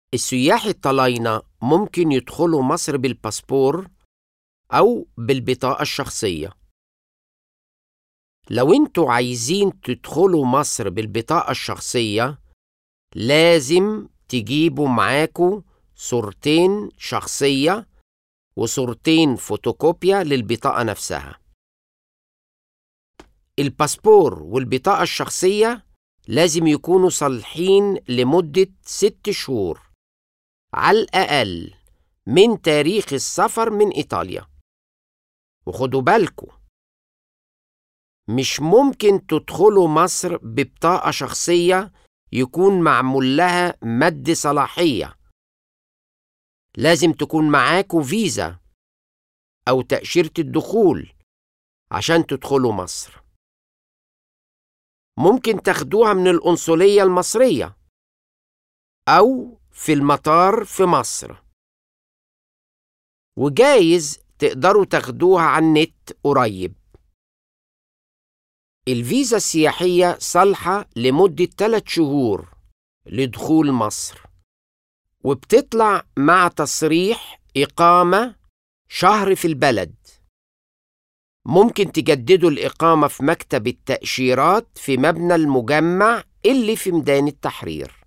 السياح الطلاينة ممكن يدخلوا مصر بالباسبور أو بالبطاقة الشخصية لو انتوا عايزين تدخلوا مصر بالبطاقة الشخصية لازم تجيبوا معاكوا صورتين شخصية وصورتين فوتوكوبيا للبطاقة نفسها الباسبور والبطاقة الشخصية لازم يكونوا صالحين لمدة ست شهور على الأقل من تاريخ السفر من إيطاليا وخدوا بالكم مش ممكن تدخلوا مصر ببطاقة شخصية يكون معمول لها مد صلاحية لازم تكون معاكوا فيزا أو تأشيرة الدخول عشان تدخلوا مصر ممكن تاخدوها من القنصلية المصرية أو في المطار في مصر وجايز تقدروا تاخدوها على النت قريب الفيزا السياحية صالحة لمدة 3 شهور لدخول مصر وبتطلع مع تصريح إقامة شهر في البلد ممكن تجددوا الإقامة في مكتب التأشيرات في مبنى المجمع اللي في ميدان التحرير